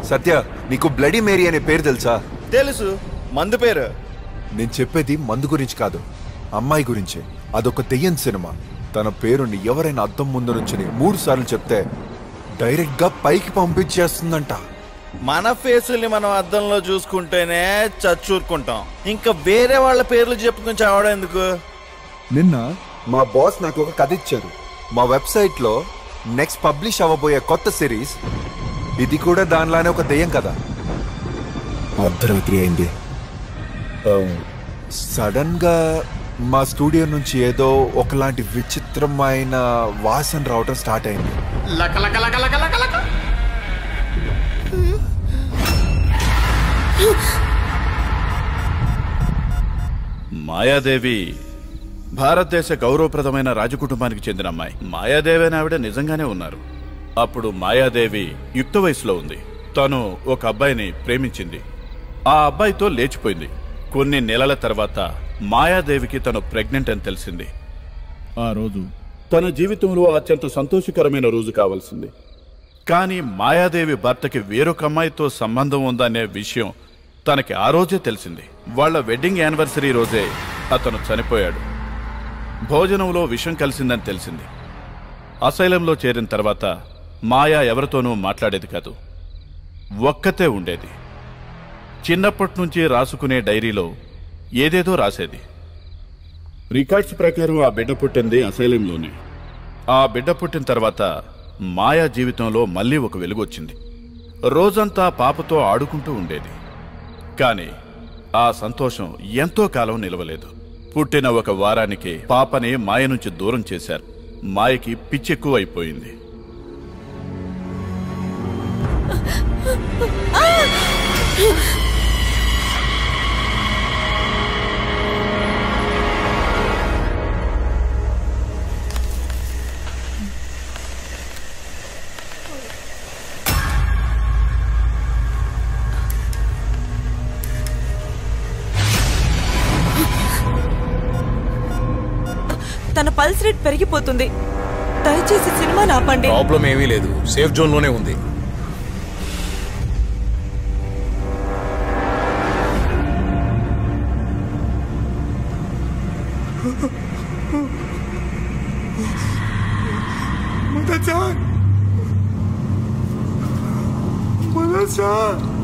సత్య నీకు bloody Mary అనే పేరు తెలుసా తెలుసు మందు పేరు నేను చెప్పేది మందు గురించి కాదు అమ్మాయి గురించే అదొక దెయ్యం సినిమా తన పేరుని ఎవరైనా అద్దం ముందు నుంచుని మూడు సార్లు చెప్తే డైరెక్ట్ గా పైకి పంపించేస్తుందంట మన ఫేసుల్ని మనం అద్దంలో చూసుకుంటేనే చచ్చూరుకుంటాం ఇంకా వేరే వాళ్ళ పేర్లు చెప్పుకుని చావడం ఎందుకు నిన్న మా బాస్ నాకు ఒక కథ ఇచ్చారు మా వెబ్సైట్ లో నెక్స్ట్ పబ్లిష్ అవ్వబోయే కొత్త సిరీస్ ఇది కూడా దానిలానే ఒక దెయ్యం కదా అర్ధరాత్రి అయింది సడన్ గా మా స్టూడియో నుంచి ఏదో ఒకలాంటి విచిత్రమైన వాసన రావటం స్టార్ట్ అయింది మాయాదేవి భారతదేశ గౌరవప్రదమైన రాజకుటుంబానికి చెందిన అమ్మాయి మాయాదేవి అని ఆవిడ నిజంగానే ఉన్నారు అప్పుడు మాయాదేవి యుక్త వయసులో ఉంది తను ఒక అబ్బాయిని ప్రేమించింది ఆ అబ్బాయితో లేచిపోయింది కొన్ని నెలల తర్వాత మాయాదేవికి తను ప్రెగ్నెంట్ అని తెలిసింది ఆ రోజు తన జీవితంలో అత్యంత సంతోషకరమైన రోజు కావాల్సింది కానీ మాయాదేవి భర్తకి వేరొక అమ్మాయితో సంబంధం ఉందనే విషయం తనకి ఆ రోజే తెలిసింది వాళ్ళ వెడ్డింగ్ యానివర్సరీ రోజే అతను చనిపోయాడు భోజనంలో విషం కలిసిందని తెలిసింది అసైలంలో చేరిన తర్వాత మాయా ఎవరితోనూ మాట్లాడేది కాదు ఒక్కతే ఉండేది చిన్నప్పటి నుంచి రాసుకునే డైరీలో ఏదేదో రాసేది రికార్డ్స్ ప్రకారం ఆ బిడ్డ పుట్టింది అసైలంలోనే ఆ బిడ్డ పుట్టిన తర్వాత మాయా జీవితంలో మళ్ళీ ఒక వెలుగు వచ్చింది రోజంతా పాపతో ఆడుకుంటూ ఉండేది కానీ ఆ సంతోషం ఎంతో కాలం నిలవలేదు పుట్టిన ఒక వారానికి పాపని మాయ నుంచి దూరం చేశారు మాయకి పిచ్చెక్కువ అయిపోయింది తన పల్స్ రేట్ పెరిగిపోతుంది దయచేసి సినిమా ఆపండి ప్రాబ్లం ఏమీ లేదు సేఫ్ జోన్ లోనే ఉంది మదన్ సార్ మదన్ సార్